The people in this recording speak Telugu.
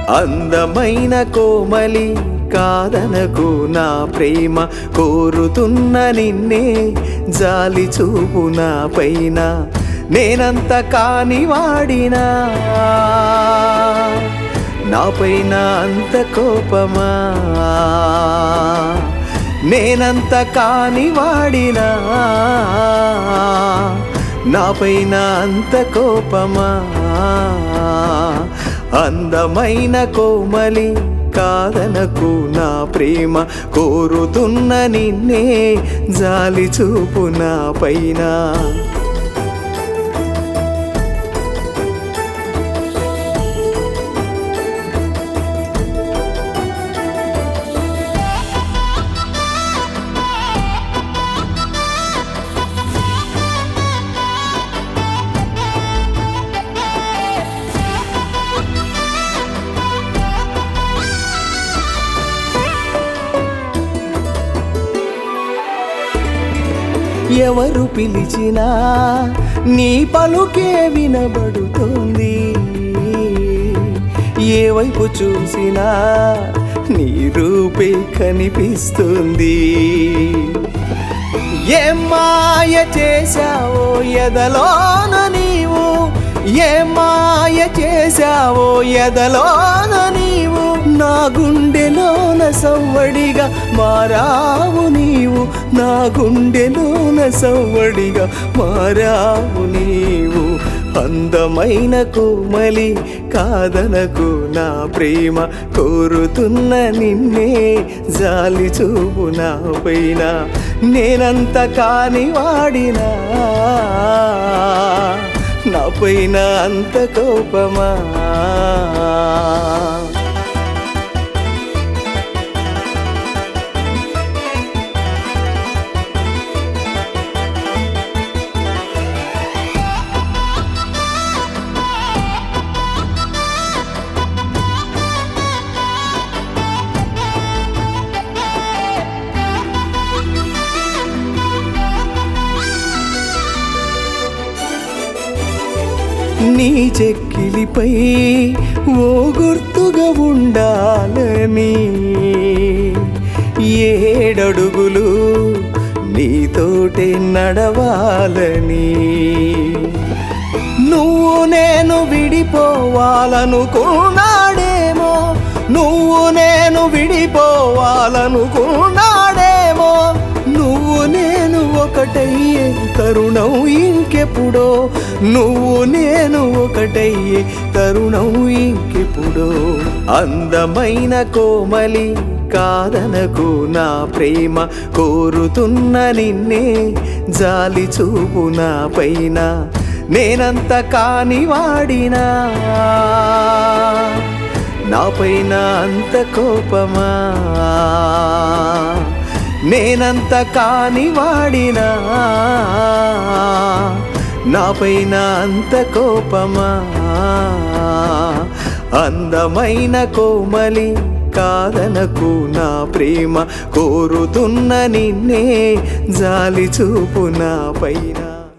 అందమైన కోమలి కాదనకు నా ప్రేమ కోరుతున్న నిన్నే జాలి చూపు నా పైన నేనంత కాని వాడినా నా పైన అంత కోపమా నేనంత కాని వాడినా నా పైన అంత కోపమా అందమైన కోమలి కాదనకు నా ప్రేమ కోరుతున్న నిన్నే జాలి చూపు నా పైన ఎవరు పిలిచినా నీ పలుకే వినబడుతోంది ఏ వైపు చూసినా నీ రూపే కనిపిస్తుంది ఏ మాయ చేశావో ఎదలోన నీవు ఏ మాయ చేశావో ఎదలోన నీవు నా గుండెలోన సవ్వడిగా మారావు నీవు నా గుండెలోన సవ్వడిగా మారావు నీవు అందమైన కోమలి కాదనకు నా ప్రేమ కోరుతున్న నిన్నే జాలి చూపు నా పైన నేనంత కాని వాడినా నా పైన అంత కోపమా నీ చెక్కిలిపై ఓ గుర్తుగా ఉండాలని ఏడడుగులు నీతోటే నడవాలని నువ్వు నేను విడిపోవాలనుకున్నాడేమో నువ్వు నేను విడిపోవాలనుకున్నాడేమో నువ్వు నేను ఒకటయ్యే తరుణం ఇంకెప్పుడో నువ్వు నేను ఒకటయ్యే తరుణం ఇంకెప్పుడో అందమైన కోమలి కాదనకు నా ప్రేమ కోరుతున్న నిన్నే జాలి చూపు నా పైన నేనంత కాని వాడినా నా పైన అంత కోపమా నేనంత కాని వాడినా నా పైన అంత కోపమా అందమైన కోమలి కాదనకు నా ప్రేమ కోరుతున్న నిన్నే జాలి చూపు నా పైన